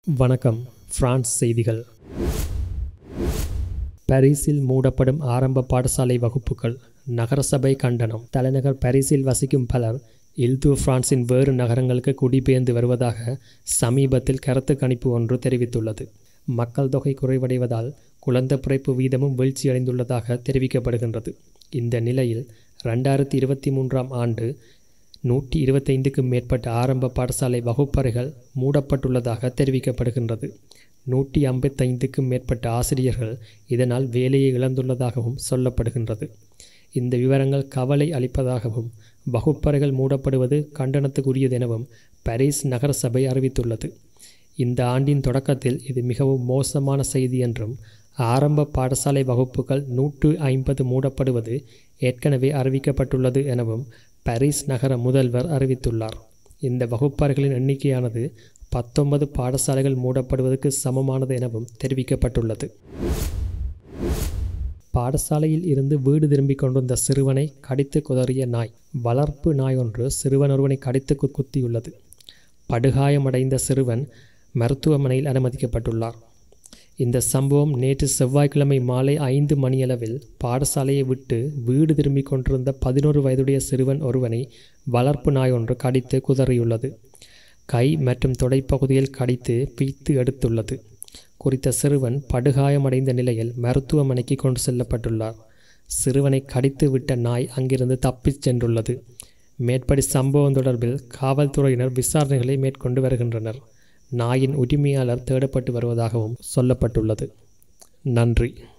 வணக்கம் பிரான்ஸ் செய்திகள் பாரிஸில் மூடப்படும் ஆரம்ப பாடசாலை வகுப்புகள் நகரசபை கண்டனம் தலைநகர் பாரிஸில் வசிக்கும் பலர் இல்து பிரான்சின் வேறு நகரங்களுக்கு குடிபெயர்ந்து வருவதாக சமீபத்தில் கருத்து கணிப்பு ஒன்று தெரிவித்துள்ளது மக்கள் தொகை குறைவடைவதால் குழந்தை பிறப்பு வீதமும் வீழ்ச்சியடைந்துள்ளதாக தெரிவிக்கப்படுகின்றது இந்த நிலையில் ரெண்டாயிரத்தி இருபத்தி மூன்றாம் ஆண்டு நூற்றி இருபத்தைந்துக்கும் மேற்பட்ட ஆரம்ப பாடசாலை வகுப்பறைகள் மூடப்பட்டுள்ளதாக தெரிவிக்கப்படுகின்றது நூற்றி ஐம்பத்தைந்துக்கும் மேற்பட்ட ஆசிரியர்கள் இதனால் வேலையை இழந்துள்ளதாகவும் சொல்லப்படுகின்றது இந்த விவரங்கள் கவலை அளிப்பதாகவும் வகுப்பறைகள் மூடப்படுவது கண்டனத்துக்குரியதெனவும் பாரிஸ் நகர சபை அறிவித்துள்ளது இந்த ஆண்டின் தொடக்கத்தில் இது மிகவும் மோசமான செய்தி என்றும் ஆரம்ப பாடசாலை வகுப்புகள் நூற்று ஐம்பது மூடப்படுவது ஏற்கனவே அறிவிக்கப்பட்டுள்ளது எனவும் பாரிஸ் நகர முதல்வர் அறிவித்துள்ளார் இந்த வகுப்பறைகளின் எண்ணிக்கையானது பத்தொன்பது பாடசாலைகள் மூடப்படுவதற்கு சமமானது எனவும் தெரிவிக்கப்பட்டுள்ளது பாடசாலையில் இருந்து வீடு திரும்பிக் கொண்டிருந்த சிறுவனை கடித்து குதறிய நாய் வளர்ப்பு நாய் ஒன்று சிறுவன் ஒருவனை கடித்து குத்தியுள்ளது படுகாயமடைந்த சிறுவன் மருத்துவமனையில் அனுமதிக்கப்பட்டுள்ளார் இந்த சம்பவம் நேற்று செவ்வாய்க்கிழமை மாலை ஐந்து மணியளவில் பாடசாலையை விட்டு வீடு திரும்பிக் கொண்டிருந்த பதினோரு வயதுடைய சிறுவன் ஒருவனை வளர்ப்பு நாய் ஒன்று கடித்து குதறியுள்ளது கை மற்றும் தொடைப்பகுதியில் கடித்து பீத்து எடுத்துள்ளது குறித்த சிறுவன் படுகாயமடைந்த நிலையில் மருத்துவமனைக்கு கொண்டு செல்லப்பட்டுள்ளார் சிறுவனை கடித்து விட்ட நாய் அங்கிருந்து தப்பிச் சென்றுள்ளது மேற்படி சம்பவம் தொடர்பில் காவல்துறையினர் விசாரணைகளை மேற்கொண்டு வருகின்றனர் நாயின் உரிமையாளர் தேடப்பட்டு வருவதாகவும் சொல்லப்பட்டுள்ளது நன்றி